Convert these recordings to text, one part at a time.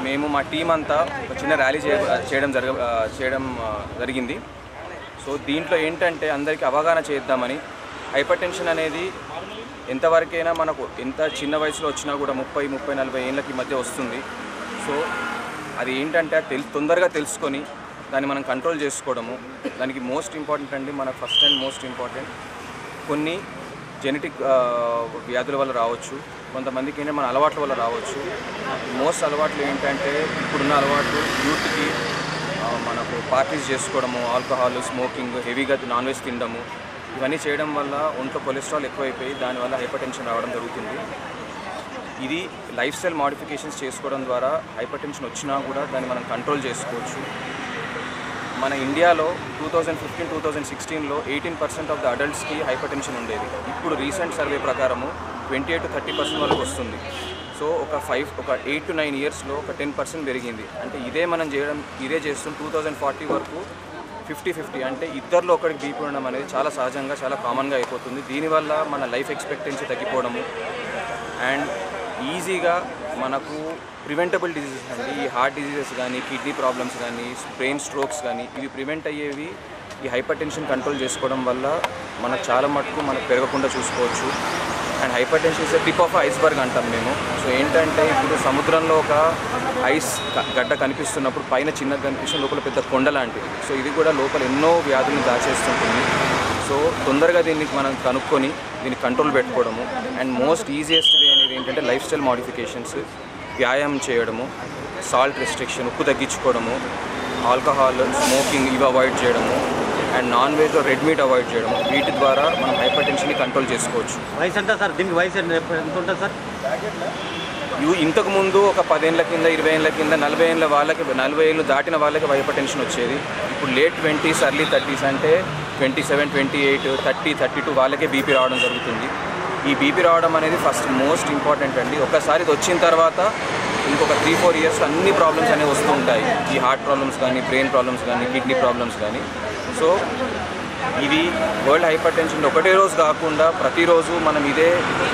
మేము మా టీం అంతా ఒక చిన్న ర్యాలీ చేయ చేయడం జరగ ఆ, చేయడం ఆ, జరిగింది సో దీంట్లో ఏంటంటే అందరికీ అవగాహన చేద్దామని హైపర్ టెన్షన్ అనేది ఎంతవరకైనా మనకు ఎంత చిన్న వయసులో వచ్చినా కూడా ముప్పై ముప్పై నలభై ఏళ్ళకి మధ్య వస్తుంది సో అది ఏంటంటే అది తెలు తొందరగా తెలుసుకొని దాన్ని మనం కంట్రోల్ చేసుకోవడము దానికి మోస్ట్ ఇంపార్టెంట్ అండి మనకు ఫస్ట్ అండ్ మోస్ట్ ఇంపార్టెంట్ కొన్ని జెనెటిక్ వ్యాధుల వల్ల రావచ్చు కొంతమందికి ఏంటంటే మన అలవాట్ల వల్ల రావచ్చు మోస్ట్ అలవాట్లు ఏంటంటే ఇప్పుడున్న అలవాట్లు యూత్కి ఆ, మనకు పార్టీస్ చేసుకోవడము ఆల్కహాల్ స్మోకింగ్ హెవీగా నాన్ వెజ్ తినడము ఇవన్నీ చేయడం వల్ల ఒంట్లో కొలెస్ట్రాల్ ఎక్కువైపోయి దానివల్ల హైపర్ టెన్షన్ రావడం జరుగుతుంది ఇది లైఫ్ స్టైల్ మాడిఫికేషన్స్ చేసుకోవడం ద్వారా హైపర్ టెన్షన్ వచ్చినా కూడా దాన్ని మనం కంట్రోల్ చేసుకోవచ్చు మన ఇండియాలో two thousand fifteen two thousand సిక్స్టీన్లో ఎయిటీన్ పర్సెంట్ ఆఫ్ ద అడల్ట్స్కి హైపర్ టెన్షన్ ఉండేది ఇప్పుడు రీసెంట్ సర్వే ప్రకారము twenty eight to thirty percent వరకు వస్తుంది సో ఒక ఫైవ్ ఒక ఎయిట్ టు నైన్ ఇయర్స్లో ఒక టెన్ పర్సెంట్ పెరిగింది అంటే ఇదే మనం చేయడం ఇదే చేస్తాం టూ థౌజండ్ ఫార్టీ వరకు ఫిఫ్టీ ఫిఫ్టీ అంటే ఇద్దరిలో ఒకరికి బీపీ ఉండడం అనేది చాలా సహజంగా చాలా కామన్గా అయిపోతుంది దీనివల్ల మన లైఫ్ ఎక్స్పెక్టెన్సీ తగ్గిపోవడము అండ్ ఈజీగా మనకు ప్రివెంటబుల్ డిసీజెస్ అండి ఈ హార్ట్ డిసీజెస్ కానీ కిడ్నీ ప్రాబ్లమ్స్ కానీ బ్రెయిన్ స్ట్రోక్స్ కానీ ఇవి ప్రివెంట్ అయ్యేవి ఈ హైపర్ టెన్షన్ కంట్రోల్ చేసుకోవడం వల్ల మనకు చాలా మటుకు మనకు పెరగకుండా చూసుకోవచ్చు and hypertension is tip of iceberg అంటాం మేము సో ఏంటంటే ఇప్పుడు సముద్రంలో ఒక ఐస్ క- గడ్డ కనిపిస్తున్నప్పుడు పైన చిన్నగా కనిపిస్తుంది లోపల పెద్ద కొండ లాంటిది సో ఇది కూడా లోపల ఎన్నో వ్యాధులను దాచేస్తుంటుంది సో తొందరగా దీన్ని మనం కనుక్కొని దీన్ని కంట్రోల్ పెట్టుకోవడము అండ్ మోస్ట్ ఈజియెస్ట్ వే అనేది ఏంటంటే లైఫ్ స్టైల్ మాడిఫికేషన్స్ వ్యాయామం చేయడము సాల్ట్ రెస్ట్రిక్షన్ ఉప్పు తగ్గించుకోవడము ఆల్కహాల్ స్మోకింగ్ ఇవి అవాయిడ్ చేయడము and non veg red meat avoid చేయడము వీటి ద్వారా మనం హైపర్ టెన్షన్ని కంట్రోల్ చేసుకోవచ్చు వయసు ఎంత సార్ దీనికి వయసు ఎంత ఎంత ఉంటుంది సార్ ఇవి ఇంతకు ముందు ఒక పదేళ్ల కింద ఇరవై ఏళ్ళ కింద నలభై ఏళ్ళ వాళ్ళకి నలభై ఏళ్ళు దాటిన వాళ్ళకి హైపర్ టెన్షన్ వచ్చేది ఇప్పుడు లేట్ ట్వంటీస్ అర్లీ థర్టీస్ అంటే twenty seven twenty eight thirty thirty two వాళ్ళకే బీపీ రావడం జరుగుతుంది ఈ బీపీ రావడం అనేది ఫస్ట్ మోస్ట్ ఇంపార్టెంట్ అండి ఒకసారి ఇది వచ్చిన తర్వాత ఇంకొక త్రీ ఫోర్ ఇయర్స్ అన్ని ప్రాబ్లమ్స్ అనేవి వస్తూ ఉంటాయి ఈ హార్ట్ ప్రాబ్లమ్స్ కానీ బ్రెయిన్ ప్రాబ్లమ్స్ కానీ కిడ్నీ ప్రాబ్లమ్స్ కానీ సో ఇది వరల్డ్ హైపర్ టెన్షన్ ఒకటే రోజు కాకుండా ప్రతిరోజు మనం ఇదే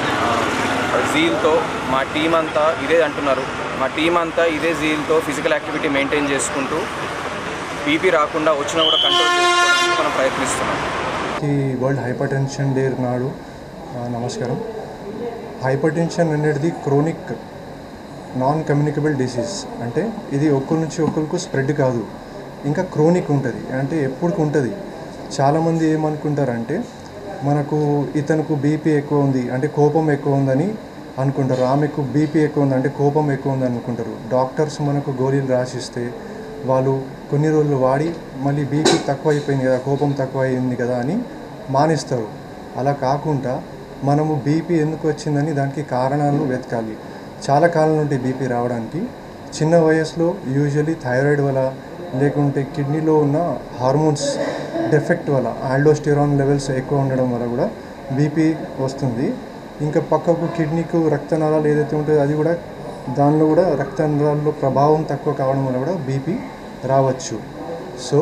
జీల్తో మా టీం అంతా ఇదే అంటున్నారు మా టీం అంతా ఇదే జీల్తో ఫిజికల్ యాక్టివిటీ మెయింటైన్ చేసుకుంటూ బీపీ రాకుండా వచ్చినా కూడా కంట్రోల్ చేసుకోవడానికి మనం ప్రయత్నిస్తున్నాం ఈ వరల్డ్ హైపర్ టెన్షన్ డే నాడు ఆ, నమస్కారం హైపర్ టెన్షన్ అనేది క్రోనిక్ నాన్ కమ్యూనికబుల్ డిసీజ్ అంటే ఇది ఒకరి నుంచి ఒకరికి స్ప్రెడ్ కాదు ఇంకా క్రోనిక్ ఉంటుంది అంటే ఎప్పుడు ఉంటుంది చాలామంది ఏమనుకుంటారంటే మనకు ఇతనుకు బీపీ ఎక్కువ ఉంది అంటే కోపం ఎక్కువ ఉందని అనుకుంటారు ఆమెకు బీపీ ఎక్కువ ఉంది అంటే కోపం ఎక్కువ ఉంది అనుకుంటారు డాక్టర్స్ మనకు గోళీలు రాసిస్తే వాళ్ళు కొన్ని రోజులు వాడి మళ్ళీ బీపీ తక్కువ అయిపోయింది కదా కోపం తక్కువ అయింది కదా అని మానేస్తారు అలా కాకుండా మనము బీపీ ఎందుకు వచ్చిందని దానికి కారణాలు వెతకాలి చాలా కాలం నుండి బీపీ రావడానికి చిన్న వయసులో యూజువలీ థైరాయిడ్ వల్ల లేకుంటే కిడ్నీలో ఉన్న హార్మోన్స్ డెఫెక్ట్ వల్ల ఆల్డోస్టిరాన్ లెవెల్స్ ఎక్కువ ఉండడం వల్ల కూడా బీపీ వస్తుంది ఇంకా పక్కకు కిడ్నీకు రక్తనాళాలు ఏదైతే ఉంటుందో అది కూడా దానిలో కూడా రక్తనాళాల్లో ప్రభావం తక్కువ కావడం వల్ల కూడా బీపీ రావచ్చు సో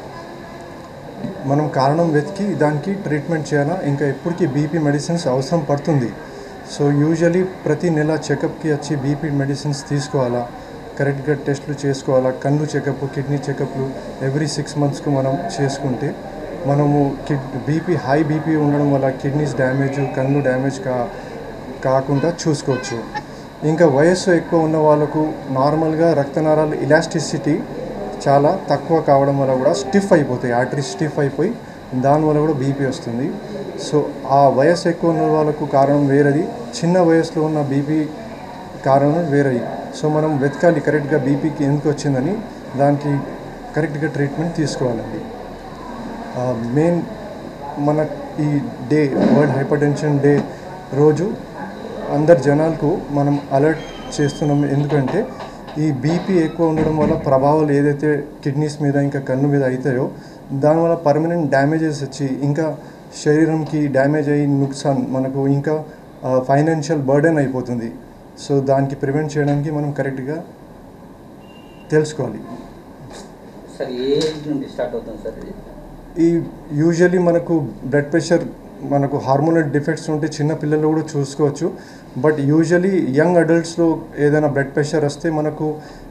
మనం కారణం వెతికి దానికి ట్రీట్మెంట్ చేయాలా ఇంకా ఎప్పటికీ బీపీ మెడిసిన్స్ అవసరం పడుతుంది సో యూజువలీ ప్రతి నెల చెకప్కి వచ్చి బీపీ మెడిసిన్స్ తీసుకోవాలా కరెక్ట్గా టెస్ట్లు చేసుకోవాలా కన్ను చెకప్ కిడ్నీ చెకప్లు ఎవ్రీ సిక్స్ మంత్స్కి మనం చేసుకుంటే మనము కిడ్ బీపీ హై బీపీ ఉండడం వల్ల కిడ్నీస్ డ్యామేజ్ కన్ను డ్యామేజ్ కా కాకుండా చూసుకోవచ్చు ఇంకా వయస్సు ఎక్కువ ఉన్న వాళ్ళకు నార్మల్గా రక్తనాళాలు ఇలాస్టిసిటీ చాలా తక్కువ కావడం వల్ల కూడా స్టిఫ్ అయిపోతాయి ఆర్టరీ స్టిఫ్ అయిపోయి దానివల్ల కూడా బీపీ వస్తుంది సో ఆ వయసు ఎక్కువ ఉన్న వాళ్ళకు కారణం వేరేది చిన్న వయసులో ఉన్న బీపీ కారణం వేరేది సో మనం వెతకాలి కరెక్ట్గా బీపీకి ఎందుకు వచ్చిందని దానికి కరెక్ట్గా ట్రీట్మెంట్ తీసుకోవాలండి మెయిన్ మన ఈ day world hypertension day రోజు అందరి జనాలకు మనం అలర్ట్ చేస్తున్నాం ఎందుకంటే ఈ బీపీ ఎక్కువ ఉండడం వల్ల ప్రభావాలు ఏదైతే కిడ్నీస్ మీద ఇంకా కన్ను మీద అవుతాయో దానివల్ల పర్మనెంట్ డ్యామేజెస్ వచ్చి ఇంకా శరీరంకి డ్యామేజ్ అయ్యి నుక్సాన్ మనకు ఇంకా ఫైనాన్షియల్ బర్డెన్ అయిపోతుంది సో దానికి ప్రివెంట్ చేయడానికి మనం కరెక్ట్గా తెలుసుకోవాలి సార్ ఏ ఏజ్ నుండి స్టార్ట్ అవుతుంది సార్ ఇది ఈ యూజువలీ మనకు బ్లడ్ ప్రెషర్ మనకు హార్మోనల్ డిఫెక్ట్స్ ఉంటే చిన్న పిల్లలు కూడా చూసుకోవచ్చు బట్ యూజువలీ యంగ్ అడల్ట్స్లో ఏదైనా బ్లడ్ ప్రెషర్ వస్తే మనకు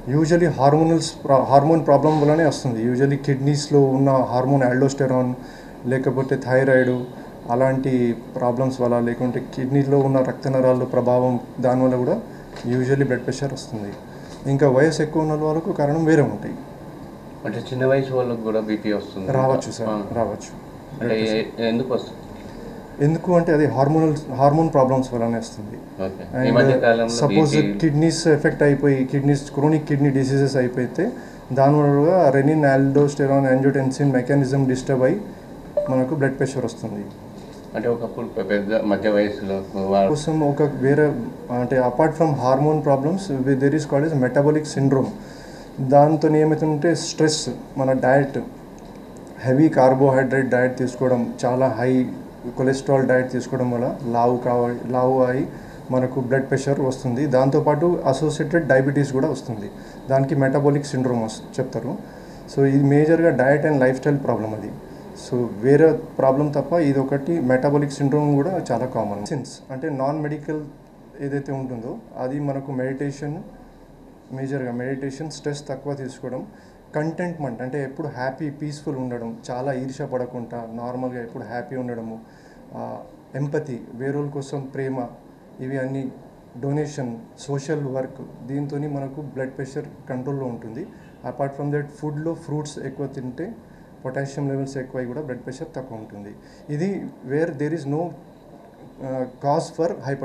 యూజువలీ హార్మోనల్స్ హార్మోన్ ప్రాబ్లం వల్లనే వస్తుంది యూజువలీ కిడ్నీస్లో ఉన్న హార్మోన్ ఆల్డోస్టెరాన్ లేకపోతే థైరాయిడ్ అలాంటి ప్రాబ్లమ్స్ వల్ల లేకుంటే కిడ్నీలో ఉన్న రక్తనరాల ప్రభావం దానివల్ల కూడా యూజువల్లీ బ్లడ్ ప్రెషర్ వస్తుంది ఇంకా వయసు ఎక్కువ ఉన్న వాళ్ళకు కారణం వేరే ఉంటాయి అంటే చిన్న వయసు వాళ్ళకి కూడా బీపీ వస్తుంది రావచ్చు సార్ ఆ. రావచ్చు అంటే ఏ- ఎందుకు వస్తుంది ఎందుకు అంటే అది హార్మోనల్ హార్మోన్ ప్రాబ్లమ్స్ వల్లనే వస్తుంది ఓకే ఈ మధ్య కాలంలో సపోజ్ బీపీ కిడ్నీస్ ఎఫెక్ట్ అయిపోయి కిడ్నీస్ క్రోనిక్ కిడ్నీ డిసీజెస్ అయిపోతే దానివల్ల renin aldosterone angiotensin mechanism disturb అయ్యి మనకు బ్లడ్ ప్రెషర్ వస్తుంది అంటే ఒకప్పుడు పెద్ద మధ్య వయసులో వా- కోసం ఒక వేరే అంటే apart from hormone problems there is called is metabolic syndrome దాంతో ఏమవుతుందంటే స్ట్రెస్ మన డయట్ హెవీ కార్బోహైడ్రేట్ డయట్ తీసుకోవడం చాలా హై కొలెస్ట్రాల్ డయట్ తీసుకోవడం వల్ల లావు కావాలి లావు అయి మనకు బ్లడ్ ప్రెషర్ వస్తుంది దాంతోపాటు అసోసియేటెడ్ డయాబెటీస్ కూడా వస్తుంది దానికి మెటబాలిక్ సిండ్రోమ్ వస్ చెప్తారు సో ఇది మేజర్గా diet and lifestyle problem అది సో వేరే ప్రాబ్లం తప్ప ఇది ఒకటి మెటబాలిక్ సిండ్రోమ్ కూడా చాలా కామన్ సిన్స్ అంటే నాన్ మెడికల్ ఏదైతే ఉంటుందో అది మనకు మెడిటేషన్ మేజర్గా మెడిటేషన్ స్ట్రెస్ తక్కువ తీసుకోవడం కంటెంట్మెంట్ అంటే ఎప్పుడు హ్యాపీ పీస్ఫుల్ ఉండడం చాలా ఈర్ష్య పడకుండా నార్మల్గా ఎప్పుడు హ్యాపీ ఉండడము ఎంపతి వేరేల కోసం ప్రేమ ఇవి అన్ని డొనేషన్ సోషల్ వర్క్ దీంతో మనకు బ్లడ్ ప్రెషర్ కంట్రోల్లో ఉంటుంది అపార్ట్ ఫ్రమ్ దట్ ఫుడ్లో ఫ్రూట్స్ ఎక్కువ తింటే పొటాషియం లెవెల్స్ ఎక్కువై కూడా బ్లడ్ ప్రెషర్ తక్కువ ఉంటుంది ఇది where there is no cause for hyper